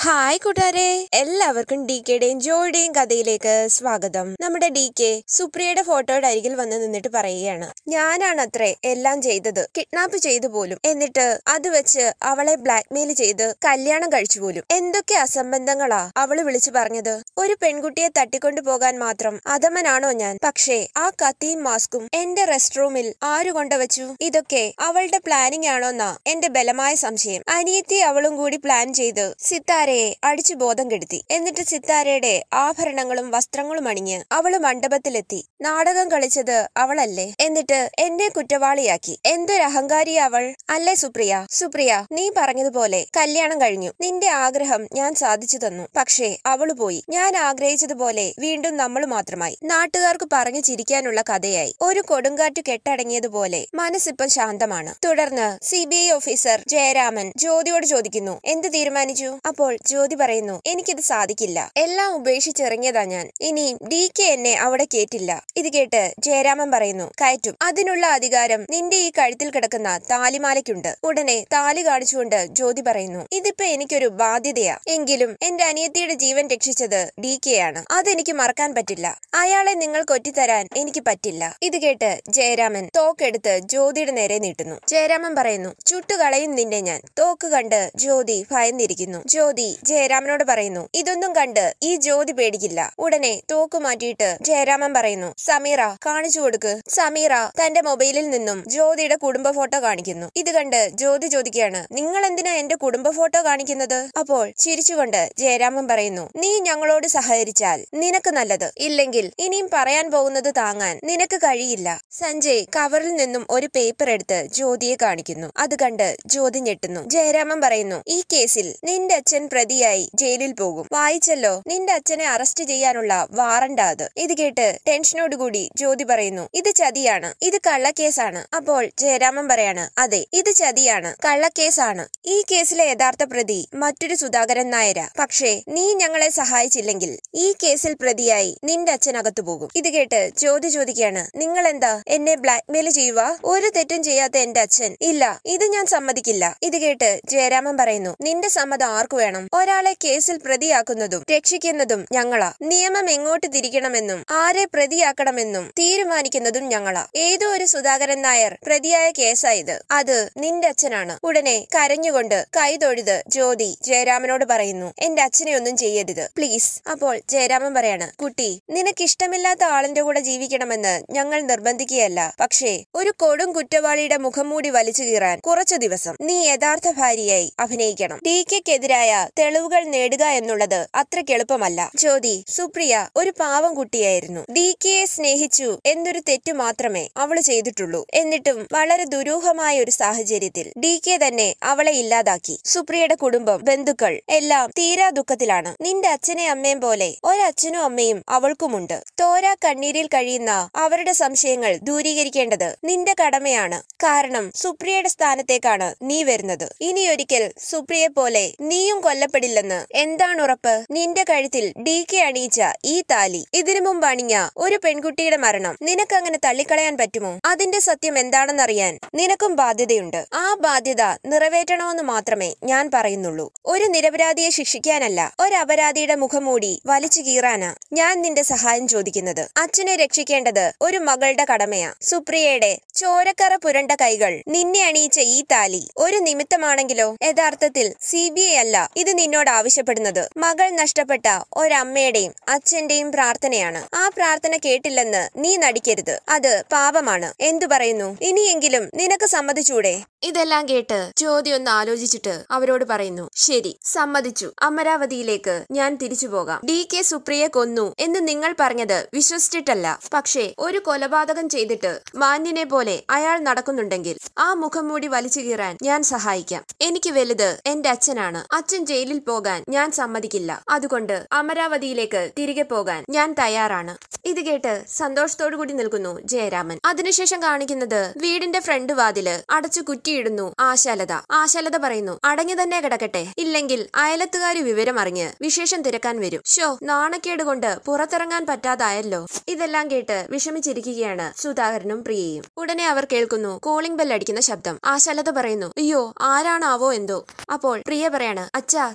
hi കൂട്ടുകാരെ എല്ലാവർക്കും D കെയുടെയും ജോയുടെയും കഥയിലേക്ക് സ്വാഗതം നമ്മുടെ ഡി കെ സുപ്രിയയുടെ ഫോട്ടോയുടെ അരികിൽ വന്ന് നിന്നിട്ട് പറയുകയാണ് ഞാനാണ് അത്രേ എല്ലാം ചെയ്തത് കിഡ്നാപ്പ് ചെയ്തു പോലും എന്നിട്ട് അത് വെച്ച് അവളെ ബ്ലാക്ക്മെയിൽ ചെയ്ത് കല്യാണം കഴിച്ചു പോലും എന്തൊക്കെ അസംബന്ധങ്ങളാ അവള് വിളിച്ചു പറഞ്ഞത് ഒരു പെൺകുട്ടിയെ തട്ടിക്കൊണ്ടു പോകാൻ മാത്രം അധമനാണോ ഞാൻ പക്ഷേ ആ കത്തിയും മാസ്കും എന്റെ റെസ്റ്റ് റൂമിൽ ആരു കൊണ്ടുവച്ചു ഇതൊക്കെ അവളുടെ പ്ലാനിംഗ് ആണോന്നാ എന്റെ ബലമായ സംശയം അനിയത്തി അവളും കൂടി പ്ലാൻ ചെയ്ത് സിത്താരയെ അടിച്ചു ബോധം കെടുത്തി എന്നിട്ട് സിത്താരയുടെ ആഭരണങ്ങളും വസ്ത്രങ്ങളും അണിഞ്ഞ് അവള് മണ്ഡപത്തിലെത്തി നാടകം കളിച്ചത് അവളല്ലേ എന്നിട്ട് എന്നെ കുറ്റവാളിയാക്കി എന്തൊരു അഹങ്കാരിയാ അവൾ അല്ലേ സുപ്രിയ സുപ്രിയ നീ പറഞ്ഞതുപോലെ കല്യാണം കഴിഞ്ഞു നിന്റെ ആഗ്രഹം ഞാൻ സാധിച്ചു തന്നു പക്ഷേ അവള് പോയി ഞാൻ ആഗ്രഹിച്ചതുപോലെ വീണ്ടും നമ്മൾ മാത്രമായി നാട്ടുകാർക്ക് പറഞ്ഞു ചിരിക്കാനുള്ള കഥയായി ഒരു കൊടുങ്കാറ്റ് കെട്ടടങ്ങിയതുപോലെ മനസ്സിപ്പം ശാന്തമാണ് തുടർന്ന് C B I officer Jayaraman ജ്യോതിയോട് ചോദിക്കുന്നു എന്ത് തീരുമാനിച്ചു അപ്പോൾ ജ്യോതി പറയുന്നു എനിക്കിത് സാധിക്കില്ല എല്ലാം ഉപേക്ഷിച്ചിറങ്ങിയതാ ഞാൻ ഇനി ഡി കെ എന്നെ അവിടെ കേറ്റില്ല ഇത് കേട്ട് ജയരാമൻ പറയുന്നു കയറ്റും അതിനുള്ള അധികാരം നിന്റെ ഈ കഴുത്തിൽ കിടക്കുന്ന താലിമാലയ്ക്കുണ്ട് ഉടനെ താലി കാണിച്ചുകൊണ്ട് ജ്യോതി പറയുന്നു ഇതിപ്പോ എനിക്കൊരു ബാധ്യതയാ എങ്കിലും എന്റെ അനിയത്തിയുടെ ജീവൻ രക്ഷിച്ചത് ഡി കെ ആണ് അതെനിക്ക് മറക്കാൻ പറ്റില്ല അയാളെ നിങ്ങൾക്ക് ഒറ്റിത്തരാൻ എനിക്ക് പറ്റില്ല ഇത് കേട്ട് ജയരാമൻ തോക്കെടുത്ത് ജ്യോതിയുടെ നേരെ നീട്ടുന്നു ജയരാമൻ പറയുന്നു ചുട്ടുകളയും നിന്നെ ഞാൻ തോക്ക് കണ്ട് ജ്യോതി ഭയന്നിരിക്കുന്നു ജ്യോതി ജയരാമനോട് പറയുന്നു ഇതൊന്നും കണ്ട് ഈ ജ്യോതി പേടിക്കില്ല ഉടനെ തോക്ക് മാറ്റിയിട്ട് ജയരാമൻ പറയുന്നു സമീറ കാണിച്ചു കൊടുക്ക് സമീറ തന്റെ മൊബൈലിൽ നിന്നും ജ്യോതിയുടെ കുടുംബ ഫോട്ടോ കാണിക്കുന്നു ഇത് കണ്ട് ജ്യോതി ചോദിക്കുകയാണ് നിങ്ങൾ എന്തിനാ എന്റെ കുടുംബ ഫോട്ടോ കാണിക്കുന്നത് അപ്പോൾ ചിരിച്ചുകൊണ്ട് ജയരാമൻ പറയുന്നു നീ ഞങ്ങളോട് സഹകരിച്ചാൽ നിനക്ക് നല്ലത് ഇല്ലെങ്കിൽ ഇനിയും പറയാൻ പോകുന്നത് താങ്ങാൻ നിനക്ക് കഴിയില്ല സഞ്ജയ് കവറിൽ നിന്നും ഒരു പേപ്പർ എടുത്ത് ജ്യോതിയെ കാണിക്കുന്നു അത് കണ്ട് ജ്യോതി ഞെട്ടുന്നു ജയരാമൻ പറയുന്നു ഈ കേസിൽ നിന്റെ അച്ഛൻ പ്രതിയായി ജയിലിൽ പോകും വായിച്ചല്ലോ നിന്റെ അച്ഛനെ അറസ്റ്റ് ചെയ്യാനുള്ള വാറണ്ടാ അത് ഇത് കേട്ട് ടെൻഷനോടുകൂടി ജ്യോതി പറയുന്നു ഇത് ചതിയാണ് ഇത് കള്ളക്കേസാണ് അപ്പോൾ ജയരാമൻ പറയാണ് അതെ ഇത് ചതിയാണ് കള്ളക്കേസാണ് ഈ കേസിലെ യഥാർത്ഥ പ്രതി മറ്റൊരു സുധാകരൻ നായര പക്ഷേ നീ ഞങ്ങളെ സഹായിച്ചില്ലെങ്കിൽ ഈ കേസിൽ പ്രതിയായി നിന്റെ അച്ഛൻ അകത്തു പോകും ഇത് കേട്ട് ജ്യോതി ചോദിക്കുകയാണ് നിങ്ങൾ എന്താ എന്നെ ബ്ലാക്ക്മെയിൽ ചെയ്യുക ഒരു തെറ്റും ചെയ്യാത്ത എന്റെ അച്ഛൻ ഇല്ല ഇത് ഞാൻ സമ്മതിക്കില്ല ഇത് കേട്ട് ജയരാമൻ പറയുന്നു നിന്റെ സമ്മതം ആർക്കു വേണം ഒരാളെ കേസിൽ പ്രതിയാക്കുന്നതും രക്ഷിക്കുന്നതും ഞങ്ങളാ നിയമം എങ്ങോട്ട് തിരിക്കണമെന്നും ആരെ പ്രതിയാക്കണമെന്നും തീരുമാനിക്കുന്നതും ഞങ്ങളാ ഏതോ ഒരു സുധാകരൻ നായർ പ്രതിയായ കേസായത് അത് നിന്റെ അച്ഛനാണ് ഉടനെ കരഞ്ഞുകൊണ്ട് കൈതൊഴുത് ജ്യോതി ജയരാമനോട് പറയുന്നു എന്റെ അച്ഛനെ ഒന്നും ചെയ്യരുത് പ്ലീസ് അപ്പോൾ ജയരാമൻ പറയാണ് കുട്ടി നിനക്കിഷ്ടമില്ലാത്ത ആളിന്റെ കൂടെ ജീവിക്കണമെന്ന് ഞങ്ങൾ നിർബന്ധിക്കുകയല്ല പക്ഷേ ഒരു കൊടും കുറ്റവാളിയുടെ മുഖം മൂടി വലിച്ചു കീറാൻ കുറച്ചു ദിവസം നീ യഥാർത്ഥ ഭാര്യയായി അഭിനയിക്കണം ഡി കെക്കെതിരായ തെളിവുകൾ നേടുക എന്നുള്ളത് അത്രയ്ക്ക് എളുപ്പമല്ല ജ്യോതി സുപ്രിയ ഒരു പാവം കുട്ടിയായിരുന്നു ഡി കെയെ സ്നേഹിച്ചു എന്നൊരു തെറ്റു മാത്രമേ അവള് ചെയ്തിട്ടുള്ളൂ എന്നിട്ടും വളരെ ദുരൂഹമായ ഒരു സാഹചര്യത്തിൽ ഡി കെ തന്നെ അവളെ ഇല്ലാതാക്കി സുപ്രിയയുടെ കുടുംബം ബന്ധുക്കൾ എല്ലാം തീരാ ദുഃഖത്തിലാണ് നിന്റെ അച്ഛനെ അമ്മയും പോലെ ഒരച്ഛനും അമ്മയും അവൾക്കുമുണ്ട് തോരാ കണ്ണീരിൽ കഴിയുന്ന അവരുടെ സംശയങ്ങൾ ദൂരീകരിക്കേണ്ടത് നിന്റെ കടമയാണ് കാരണം സുപ്രിയയുടെ സ്ഥാനത്തേക്കാണ് നീ വരുന്നത് ഇനിയൊരിക്കൽ സുപ്രിയെ പോലെ നീയും കൊല്ലപ്പെടില്ലെന്ന് എന്താണ് ഉറപ്പ് നിന്റെ കഴുത്തിൽ ഡി കെ അണിയിച്ച ഈ താലി ഇതിനു മുമ്പ് അണിഞ്ഞ ഒരു പെൺകുട്ടിയുടെ മരണം നിനക്കങ്ങനെ തള്ളിക്കളയാൻ പറ്റുമോ അതിന്റെ സത്യം എന്താണെന്നറിയാൻ നിനക്കും ബാധ്യതയുണ്ട് ആ ബാധ്യത നിറവേറ്റണമെന്ന് മാത്രമേ ഞാൻ പറയുന്നുള്ളൂ ഒരു നിരപരാധിയെ ശിക്ഷിക്കാനല്ല ഒരു അപരാധിയുടെ മുഖംമൂടി വലിച്ചു കീറാനാ ഞാൻ നിന്റെ സഹായം ചോദിക്കുന്നത് അച്ഛനെ രക്ഷിക്കേണ്ടത് ഒരു മകളുടെ കടമയാ സുപ്രിയയുടെ ചോരക്കറ പുരണ്ട കൈകൾ നിന്നെ അണിയിച്ച ഈ താലി ഒരു നിമിത്തമാണെങ്കിലോ യഥാർത്ഥത്തിൽ സി ബി ഐ അല്ല ഇത് നിന്നോട് ആവശ്യപ്പെടുന്നത് മകൾ നഷ്ടപ്പെട്ട ഒരമ്മയുടെയും അച്ഛന്റെയും പ്രാർത്ഥനയാണ് ആ പ്രാർത്ഥന കേട്ടില്ലെന്ന് നീ നടിക്കരുത് അത് പാപമാണ് എന്തു പറയുന്നു ഇനിയെങ്കിലും നിനക്ക് സമ്മതിച്ചൂടെ ഇതെല്ലാം കേട്ട് ജ്യോതി ഒന്ന് ആലോചിച്ചിട്ട് അവരോട് പറയുന്നു ശരി സമ്മതിച്ചു അമരാവതിയിലേക്ക് ഞാൻ തിരിച്ചു പോകാം ഡി കെ സുപ്രിയെ കൊന്നു എന്ന് നിങ്ങൾ പറഞ്ഞത് വിശ്വസിച്ചിട്ടല്ല പക്ഷേ ഒരു കൊലപാതകം ചെയ്തിട്ട് മാന്യനെ പോലെ അയാൾ നടക്കുന്നുണ്ടെങ്കിൽ ആ മുഖം മൂടി വലിച്ചു കീറാൻ ഞാൻ സഹായിക്കാം എനിക്ക് വലുത് എന്റെ അച്ഛനാണ് അച്ഛൻ ജയിലിൽ പോകാൻ ഞാൻ സമ്മതിക്കില്ല അതുകൊണ്ട് അമരാവതിയിലേക്ക് തിരികെ പോകാൻ ഞാൻ തയ്യാറാണ് ഇത് കേട്ട് സന്തോഷത്തോടു കൂടി നിൽക്കുന്നു ജയരാമൻ അതിനുശേഷം കാണിക്കുന്നത് വീടിന്റെ ഫ്രണ്ട് വാതില് അടച്ചു കുറ്റിയിടുന്നു ആശാലത ആശാലത പറയുന്നു അടങ്ങി തന്നെ കിടക്കട്ടെ ഇല്ലെങ്കിൽ അയലത്തുകാരി വിവരം അറിഞ്ഞ് വിശേഷം തിരക്കാൻ വരും ഷോ നാണക്കേട് കൊണ്ട് പുറത്തിറങ്ങാൻ പറ്റാതായല്ലോ ഇതെല്ലാം കേട്ട് വിഷമിച്ചിരിക്കുകയാണ് സുധാകരനും പ്രിയയും ഉടനെ അവർ കേൾക്കുന്നു കോളിംഗ് ബെൽ അടിക്കുന്ന ശബ്ദം ആശാലത പറയുന്നു അയ്യോ ആരാണാവോ എന്തോ അപ്പോൾ പ്രിയ പറയാണ് അച്ഛാ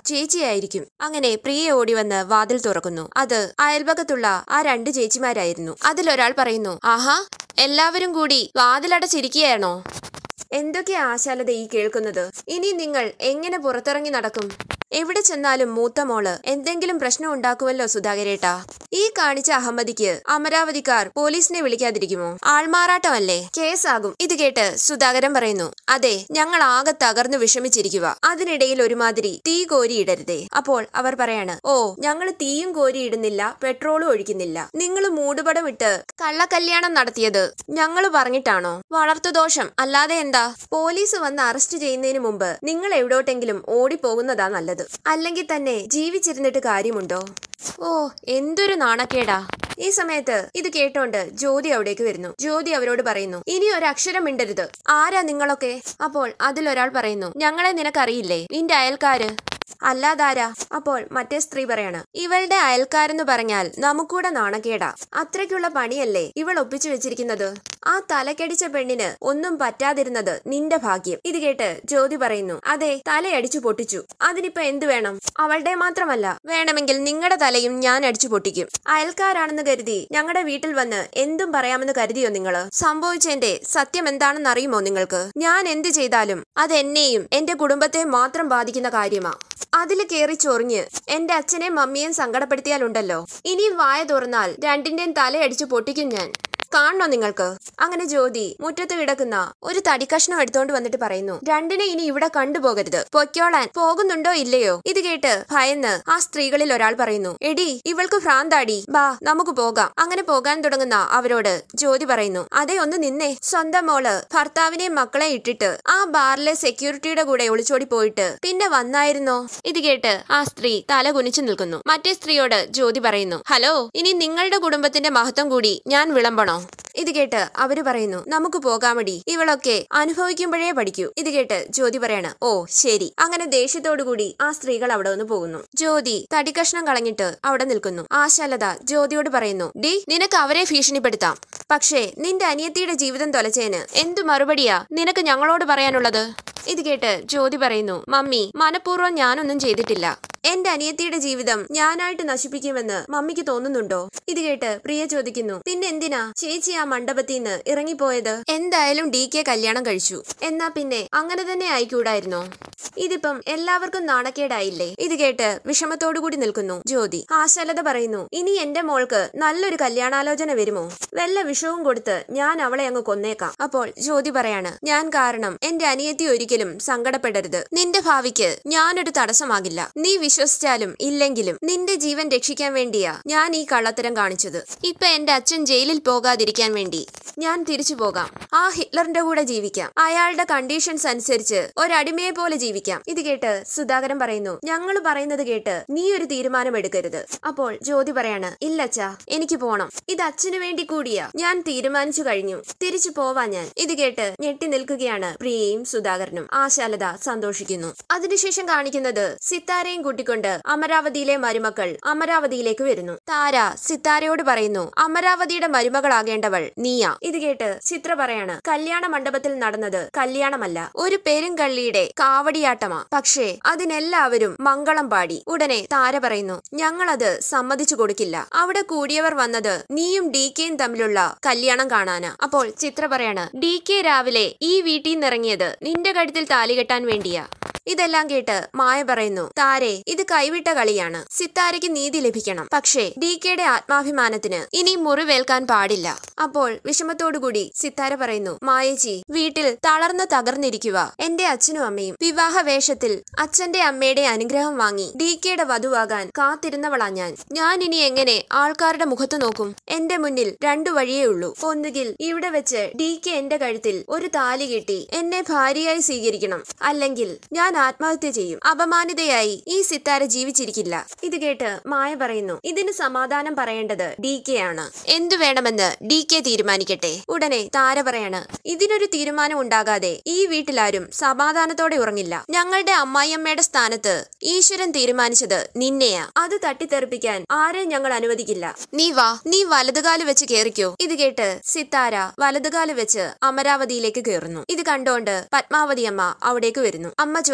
ചേച്ചിയായിരിക്കും അങ്ങനെ പ്രിയ ഓടി വന്ന് വാതിൽ തുറക്കുന്നു അത് അയൽപക്കത്തുള്ള ആ രണ്ട് ചേച്ചിമാരായിരുന്നു അതിലൊരാൾ പറയുന്നു ആഹാ എല്ലാവരും കൂടി വാതിലടച്ചിരിക്കുകയാണോ എന്തൊക്കെ ആശാലത ഈ കേൾക്കുന്നത് ഇനി നിങ്ങൾ എങ്ങനെ പുറത്തിറങ്ങി നടക്കും എവിടെ ചെന്നാലും മൂത്ത മോള് എന്തെങ്കിലും പ്രശ്നം ഉണ്ടാക്കുമല്ലോ സുധാകരേട്ടാ ഈ കാണിച്ച അഹമ്മദിക്ക് അമരാവതിക്കാർ പോലീസിനെ വിളിക്കാതിരിക്കുമോ ആൾമാറാട്ടമല്ലേ കേസാകും ഇത് കേട്ട് സുധാകരൻ പറയുന്നു അതെ ഞങ്ങൾ ആകെ തകർന്നു വിഷമിച്ചിരിക്കുക അതിനിടയിൽ ഒരുമാതിരി തീ കോരിയിടരുതേ അപ്പോൾ അവർ പറയാണ് ഓ ഞങ്ങൾ തീയും കോരിയിടുന്നില്ല പെട്രോളും ഒഴിക്കുന്നില്ല നിങ്ങൾ മൂടുപടം ഇട്ട് കള്ളക്കല്യാണം നടത്തിയത് ഞങ്ങൾ പറഞ്ഞിട്ടാണോ വളർത്തുദോഷം അല്ലാതെ എന്താ പോലീസ് വന്ന് അറസ്റ്റ് ചെയ്യുന്നതിന് മുമ്പ് നിങ്ങൾ എവിടോട്ടെങ്കിലും ഓടിപ്പോകുന്നതാ നല്ലത് അല്ലെങ്കിൽ തന്നെ ജീവിച്ചിരുന്നിട്ട് കാര്യമുണ്ടോ ഓ എന്തൊരു നാണക്കേടാ ഈ സമയത്ത് ഇത് കേട്ടോണ്ട് ജ്യോതി അവിടേക്ക് വരുന്നു ജ്യോതി അവരോട് പറയുന്നു ഇനി ഒരു അക്ഷരം മിണ്ടരുത് ആരാ നിങ്ങളൊക്കെ അപ്പോൾ അതിലൊരാൾ പറയുന്നു ഞങ്ങളെ നിനക്കറിയില്ലേ നിന്റെ അയൽക്കാര് അല്ലാതാരാ അപ്പോൾ മറ്റേ സ്ത്രീ പറയാണ് ഇവളുടെ അയൽക്കാരെന്ന് പറഞ്ഞാൽ നമുക്കൂടെ നാണക്കേടാ അത്രയ്ക്കുള്ള പണിയല്ലേ ഇവൾ ഒപ്പിച്ചു വെച്ചിരിക്കുന്നത് ആ തലക്കടിച്ച പെണ്ണിന് ഒന്നും പറ്റാതിരുന്നത് നിന്റെ ഭാഗ്യം ഇത് കേട്ട് ജ്യോതി പറയുന്നു അതെ തലയടിച്ചു പൊട്ടിച്ചു അതിനിപ്പോ എന്തു വേണം അവളുടെ മാത്രമല്ല വേണമെങ്കിൽ നിങ്ങളുടെ തലയും ഞാൻ അടിച്ചു പൊട്ടിക്കും അയൽക്കാരാണെന്ന് കരുതി ഞങ്ങളുടെ വീട്ടിൽ വന്ന് എന്തും പറയാമെന്ന് കരുതിയോ നിങ്ങള് സംഭവിച്ചതിന്റെ സത്യം എന്താണെന്ന് അറിയുമോ നിങ്ങൾക്ക് ഞാൻ എന്ത് ചെയ്താലും അത് എന്നെയും എന്റെ കുടുംബത്തെ മാത്രം ബാധിക്കുന്ന കാര്യമാ അതിൽ കേറി ചൊറിഞ്ഞ് എന്റെ അച്ഛനെയും മമ്മിയെയും സങ്കടപ്പെടുത്തിയാലുണ്ടല്ലോ ഇനിയും വായ തുറന്നാൽ രണ്ടിന്റെയും തലയടിച്ചു പൊട്ടിക്കും ഞാൻ കാണണോ നിങ്ങൾക്ക് അങ്ങനെ ജ്യോതി മുറ്റത്ത് കിടക്കുന്ന ഒരു തടിക്കഷ്ണം എടുത്തോണ്ട് വന്നിട്ട് പറയുന്നു രണ്ടിനെ ഇനി ഇവിടെ കണ്ടുപോകരുത് പൊയ്ക്കോളാൻ പോകുന്നുണ്ടോ ഇല്ലയോ ഇത് കേട്ട് ഭയന്ന് ആ സ്ത്രീകളിൽ ഒരാൾ പറയുന്നു എടി ഇവൾക്ക് ഭ്രാന്താടി ബാ നമുക്ക് പോകാം അങ്ങനെ പോകാൻ തുടങ്ങുന്ന അവരോട് ജ്യോതി പറയുന്നു അതെ ഒന്ന് നിന്നേ സ്വന്തം മോള് ഭർത്താവിനെയും മക്കളെ ഇട്ടിട്ട് ആ ബാറിലെ സെക്യൂരിറ്റിയുടെ കൂടെ ഒളിച്ചോടി പോയിട്ട് പിന്നെ വന്നായിരുന്നോ ഇത് കേട്ട് ആ സ്ത്രീ തല കുനിച്ചു നിൽക്കുന്നു മറ്റേ സ്ത്രീയോട് ജ്യോതി പറയുന്നു ഹലോ ഇനി നിങ്ങളുടെ കുടുംബത്തിന്റെ മഹത്വം കൂടി ഞാൻ വിളമ്പണോ ഇത് കേട്ട് അവര് പറയുന്നു നമുക്ക് പോകാമടി ഇവളൊക്കെ അനുഭവിക്കുമ്പോഴേ പഠിക്കൂ ഇത് കേട്ട് ജ്യോതി പറയാണ് ഓ ശരി അങ്ങനെ ദേഷ്യത്തോടു കൂടി ആ സ്ത്രീകൾ അവിടെ നിന്ന് പോകുന്നു ജ്യോതി തടിക്കഷ്ണം കളഞ്ഞിട്ട് അവിടെ നിൽക്കുന്നു ആശാലത ജ്യോതിയോട് പറയുന്നു ഡി നിനക്ക് അവരെ ഭീഷണിപ്പെടുത്താം പക്ഷേ നിന്റെ അനിയത്തിയുടെ ജീവിതം തൊലച്ചേന് എന്തു മറുപടിയാ നിനക്ക് ഞങ്ങളോട് പറയാനുള്ളത് ഇത് കേട്ട് ജ്യോതി പറയുന്നു മമ്മി മനഃപൂർവ്വം ഞാനൊന്നും ചെയ്തിട്ടില്ല എന്റെ അനിയത്തിയുടെ ജീവിതം ഞാനായിട്ട് നശിപ്പിക്കുമെന്ന് മമ്മിക്ക് തോന്നുന്നുണ്ടോ ഇത് കേട്ട് പ്രിയ ചോദിക്കുന്നു പിന്നെ എന്തിനാ ചേച്ചി ആ മണ്ഡപത്തിൽ നിന്ന് ഇറങ്ങിപ്പോയത് എന്തായാലും ഡി കെ കല്യാണം കഴിച്ചു എന്നാ പിന്നെ അങ്ങനെ തന്നെ ആയിക്കൂടായിരുന്നോ ഇതിപ്പം എല്ലാവർക്കും നാണക്കേടായില്ലേ ഇത് കേട്ട് വിഷമത്തോടുകൂടി നിൽക്കുന്നു ജ്യോതി ആശാലത പറയുന്നു ഇനി എന്റെ മോൾക്ക് നല്ലൊരു കല്യാണാലോചന വരുമോ വല്ല വിഷവും കൊടുത്ത് ഞാൻ അവളെ അങ്ങ് കൊന്നേക്കാം അപ്പോൾ ജ്യോതി പറയാണ് ഞാൻ കാരണം എന്റെ അനിയത്തി ഒരിക്കലും സങ്കടപ്പെടരുത് നിന്റെ ഭാവിക്ക് ഞാനൊരു തടസ്സമാകില്ല നീ വിശ്വസിച്ചാലും ഇല്ലെങ്കിലും നിന്റെ ജീവൻ രക്ഷിക്കാൻ വേണ്ടിയാ ഞാൻ ഈ കള്ളത്തരം കാണിച്ചത് ഇപ്പൊ എന്റെ അച്ഛൻ ജയിലിൽ പോകാതിരിക്കാൻ വേണ്ടി ഞാൻ തിരിച്ചു പോകാം ആ ഹിറ്റ്ലറിന്റെ കൂടെ ജീവിക്കാം അയാളുടെ കണ്ടീഷൻസ് അനുസരിച്ച് ഒരടിമയെ പോലെ ജീവിക്കാം ഇത് കേട്ട് സുധാകരൻ പറയുന്നു ഞങ്ങൾ പറയുന്നത് കേട്ട് നീ ഒരു തീരുമാനം എടുക്കരുത് അപ്പോൾ ജ്യോതി പറയാണ് ഇല്ലച്ചാ എനിക്ക് പോണം ഇത് അച്ഛനു വേണ്ടി കൂടിയാ ഞാൻ തീരുമാനിച്ചു കഴിഞ്ഞു തിരിച്ചു പോവാൻ ഞാൻ ഇത് കേട്ട് ഞെട്ടി നിൽക്കുകയാണ് പ്രിയയും സുധാകരനും ആശാലത സന്തോഷിക്കുന്നു അതിനുശേഷം കാണിക്കുന്നത് സിത്താരയും കൂട്ടിക്കൊണ്ട് അമരാവതിയിലെ മരുമക്കൾ അമരാവതിയിലേക്ക് വരുന്നു താര സിത്താരയോട് പറയുന്നു അമരാവതിയുടെ മരുമകളാകേണ്ടവൾ നീയ ഇത് കേട്ട് ചിത്ര പറയാണ് കല്യാണ മണ്ഡപത്തിൽ നടന്നത് കല്യാണമല്ല ഒരു പെരുങ്കള്ളിയുടെ കാവടിയാട്ടമാ പക്ഷേ അതിനെല്ലാവരും മംഗളം പാടി ഉടനെ താര പറയുന്നു ഞങ്ങളത് സമ്മതിച്ചു കൊടുക്കില്ല അവിടെ കൂടിയവർ വന്നത് നീയും ഡി കെയും തമ്മിലുള്ള കല്യാണം കാണാനാ അപ്പോൾ ചിത്ര പറയാണ് ഡി കെ രാവിലെ ഈ വീട്ടിൽ നിന്നിറങ്ങിയത് നിന്റെ കഴുത്തിൽ താലി കെട്ടാൻ വേണ്ടിയാ ഇതെല്ലാം കേട്ട് മായ പറയുന്നു താരെ ഇത് കൈവിട്ട കളിയാണ് സിത്താരയ്ക്ക് നീതി ലഭിക്കണം പക്ഷേ ഡി കെയുടെ ആത്മാഭിമാനത്തിന് ഇനി മുറിവേൽക്കാൻ പാടില്ല അപ്പോൾ വിഷമത്തോടുകൂടി സിത്താര പറയുന്നു മായേച്ചി വീട്ടിൽ തളർന്ന് തകർന്നിരിക്കുക എന്റെ അച്ഛനും അമ്മയും വിവാഹ വേഷത്തിൽ അച്ഛന്റെ അമ്മയുടെ അനുഗ്രഹം വാങ്ങി ഡി കെയുടെ വധുവാകാൻ കാത്തിരുന്നവളാ ഞാൻ ഞാൻ ഇനി എങ്ങനെ ആൾക്കാരുടെ മുഖത്ത് നോക്കും എന്റെ മുന്നിൽ രണ്ടു വഴിയേ ഉള്ളൂ ഒന്നുകിൽ ഇവിടെ വെച്ച് ഡി കെ എന്റെ കഴുത്തിൽ ഒരു താലി കെട്ടി എന്നെ ഭാര്യയായി സ്വീകരിക്കണം അല്ലെങ്കിൽ ഞാൻ ആത്മഹത്യ ചെയ്യും അപമാനിതയായി ഈ സിത്താര ജീവിച്ചിരിക്കില്ല ഇത് കേട്ട് മായ പറയുന്നു ഇതിന് സമാധാനം പറയേണ്ടത് ഡി കെ ആണ് എന്തു വേണമെന്ന് ഡി കെ തീരുമാനിക്കട്ടെ ഉടനെ താര പറയാണ് ഇതിനൊരു തീരുമാനം ഉണ്ടാകാതെ ഈ വീട്ടിലാരും സമാധാനത്തോടെ ഉറങ്ങില്ല ഞങ്ങളുടെ അമ്മായിയമ്മയുടെ സ്ഥാനത്ത് ഈശ്വരൻ തീരുമാനിച്ചത് നിന്നെയാ അത് തട്ടിത്തെറിപ്പിക്കാൻ ആരെയും ഞങ്ങൾ അനുവദിക്കില്ല നീ വാ നീ വലതുകാല് വെച്ച് കേറിക്കോ ഇത് കേട്ട് സിത്താര വലതുകാല് വെച്ച് അമരാവതിയിലേക്ക് കയറുന്നു ഇത് കണ്ടോണ്ട് പത്മാവതി അമ്മ അവിടേക്ക് വരുന്നു അമ്മ ചോദിക്കുന്നു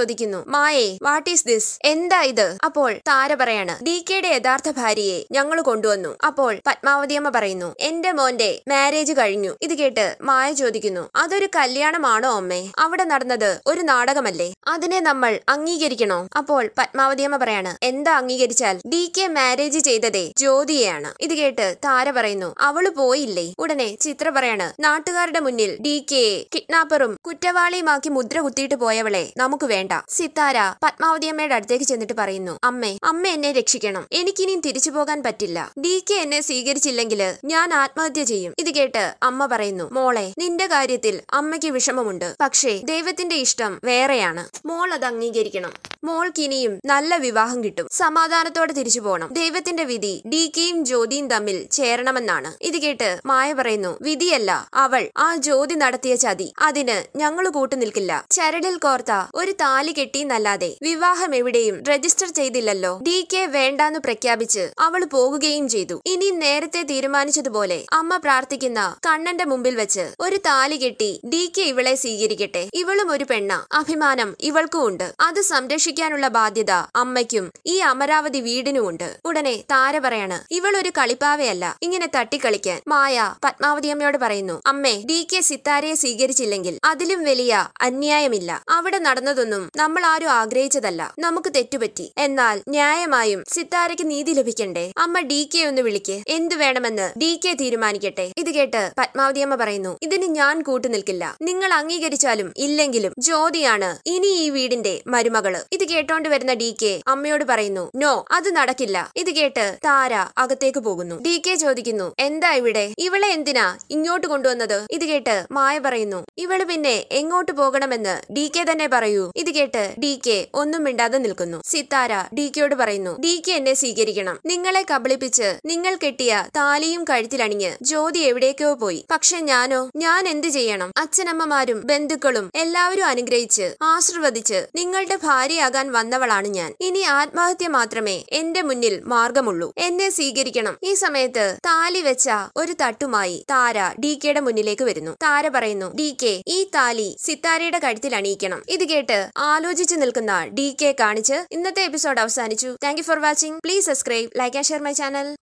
ചോദിക്കുന്നു മായേ വാട്ട് ഈസ് ദിസ് എന്താ ഇത് അപ്പോൾ താര പറയാണ് ഡി കെയുടെ യഥാർത്ഥ ഭാര്യയെ ഞങ്ങൾ കൊണ്ടുവന്നു അപ്പോൾ പത്മാവതിയമ്മ പറയുന്നു എന്റെ മോന്റെ മാരേജ് കഴിഞ്ഞു ഇത് കേട്ട് മായ ചോദിക്കുന്നു അതൊരു കല്യാണമാണോ അമ്മേ അവിടെ നടന്നത് ഒരു നാടകമല്ലേ അതിനെ നമ്മൾ അംഗീകരിക്കണോ അപ്പോൾ പത്മാവതിയമ്മ പറയാണ് എന്താ അംഗീകരിച്ചാൽ ഡി കെ മാരേജ് ചെയ്തതേ ജ്യോതിയെയാണ് ഇത് കേട്ട് താര പറയുന്നു അവള് പോയില്ലേ ഉടനെ ചിത്ര പറയാണ് നാട്ടുകാരുടെ മുന്നിൽ ഡി കെയെ കിഡ്നാപ്പറും കുറ്റവാളിയുമാക്കി മുദ്ര കുത്തിയിട്ട് പോയവളെ നമുക്ക് വേണ്ട സിത്താര പത്മാവതിയമ്മയുടെ അടുത്തേക്ക് ചെന്നിട്ട് പറയുന്നു അമ്മേ അമ്മ എന്നെ രക്ഷിക്കണം എനിക്കിനിയും തിരിച്ചു പോകാൻ പറ്റില്ല ഡി കെ എന്നെ സ്വീകരിച്ചില്ലെങ്കിൽ ഞാൻ ആത്മഹത്യ ചെയ്യും ഇത് കേട്ട് അമ്മ പറയുന്നു മോളെ നിന്റെ കാര്യത്തിൽ അമ്മയ്ക്ക് വിഷമമുണ്ട് പക്ഷേ ദൈവത്തിന്റെ ഇഷ്ടം വേറെയാണ് മോൾ അത് അംഗീകരിക്കണം മോൾക്ക് ഇനിയും നല്ല വിവാഹം കിട്ടും സമാധാനത്തോടെ തിരിച്ചു പോകണം ദൈവത്തിന്റെ വിധി ഡി കെയും ജ്യോതിയും തമ്മിൽ ചേരണമെന്നാണ് ഇത് കേട്ട് മായ പറയുന്നു വിധിയല്ല അവൾ ആ ജ്യോതി നടത്തിയ ചതി അതിന് ഞങ്ങൾ കൂട്ടുനിൽക്കില്ല ചരടിൽ കോർത്ത ഒരു താലി കെട്ടിയെന്നല്ലാതെ വിവാഹം എവിടെയും രജിസ്റ്റർ ചെയ്തില്ലല്ലോ ഡി കെ വേണ്ടാന്ന് പ്രഖ്യാപിച്ച് അവൾ പോകുകയും ചെയ്തു ഇനി നേരത്തെ തീരുമാനിച്ചതുപോലെ അമ്മ പ്രാർത്ഥിക്കുന്ന കണ്ണന്റെ മുമ്പിൽ വെച്ച് ഒരു താലി കെട്ടി ഡി കെ ഇവളെ സ്വീകരിക്കട്ടെ ഇവളും ഒരു പെണ്ണ അഭിമാനം ഇവൾക്കും ഉണ്ട് അത് സംരക്ഷിക്കാനുള്ള ബാധ്യത അമ്മയ്ക്കും ഈ അമരാവതി വീടിനുമുണ്ട് ഉടനെ താര പറയാണ് ഇവൾ ഒരു കളിപ്പാവയല്ല ഇങ്ങനെ തട്ടിക്കളിക്കാൻ മായ പത്മാവതി അമ്മയോട് പറയുന്നു അമ്മേ ഡി കെ സിത്താരയെ സ്വീകരിച്ചില്ലെങ്കിൽ അതിലും വലിയ അന്യായമില്ല അവിടെ നടന്നതൊന്നും നമ്മൾ ആരും ആഗ്രഹിച്ചതല്ല നമുക്ക് തെറ്റുപറ്റി എന്നാൽ ന്യായമായും സിത്താരയ്ക്ക് നീതി ലഭിക്കണ്ടേ അമ്മ ഡി കെ ഒന്ന് വിളിക്ക് എന്തു വേണമെന്ന് ഡി കെ തീരുമാനിക്കട്ടെ ഇത് കേട്ട് പത്മാവതി അമ്മ പറയുന്നു ഇതിന് ഞാൻ കൂട്ടുനിൽക്കില്ല നിങ്ങൾ അംഗീകരിച്ചാലും ഇല്ലെങ്കിലും ജ്യോതിയാണ് ഇനി ഈ വീടിന്റെ മരുമകള് ഇത് കേട്ടോണ്ട് വരുന്ന ഡി കെ അമ്മയോട് പറയുന്നു നോ അത് നടക്കില്ല ഇത് കേട്ട് താര അകത്തേക്ക് പോകുന്നു ഡി കെ ചോദിക്കുന്നു എന്താ ഇവിടെ ഇവളെ എന്തിനാ ഇങ്ങോട്ട് കൊണ്ടുവന്നത് ഇത് കേട്ട് മായ പറയുന്നു ഇവള് പിന്നെ എങ്ങോട്ട് പോകണമെന്ന് ഡി കെ തന്നെ പറയൂ ഇത് കേട്ട് ഡി കെ ഒന്നും മിണ്ടാതെ നിൽക്കുന്നു സിത്താര ഡി കെയോട് പറയുന്നു ഡി കെ എന്നെ സ്വീകരിക്കണം നിങ്ങളെ കബളിപ്പിച്ച് നിങ്ങൾ കെട്ടിയ താലിയും കഴുത്തിലണിഞ്ഞ് ജ്യോതി എവിടേക്കോ പോയി പക്ഷെ ഞാനോ ഞാൻ എന്ത് ചെയ്യണം അച്ഛനമ്മമാരും ബന്ധുക്കളും എല്ലാവരും അനുഗ്രഹിച്ച് ആശീർവദിച്ച് നിങ്ങളുടെ ഭാര്യയാകാൻ വന്നവളാണ് ഞാൻ ഇനി ആത്മഹത്യ മാത്രമേ എന്റെ മുന്നിൽ മാർഗമുള്ളൂ എന്നെ സ്വീകരിക്കണം ഈ സമയത്ത് താലി വെച്ച ഒരു തട്ടുമായി താര ഡി കെയുടെ മുന്നിലേക്ക് വരുന്നു താര പറയുന്നു ഡി കെ ഈ താലി സിത്താരയുടെ കഴുത്തിൽ അണിയിക്കണം ഇത് കേട്ട് ആലോചിച്ച് നിൽക്കുന്ന ഡി കെ കാണിച്ച് ഇന്നത്തെ എപ്പിസോഡ് അവസാനിച്ചു thank you for watching please subscribe like and share my channel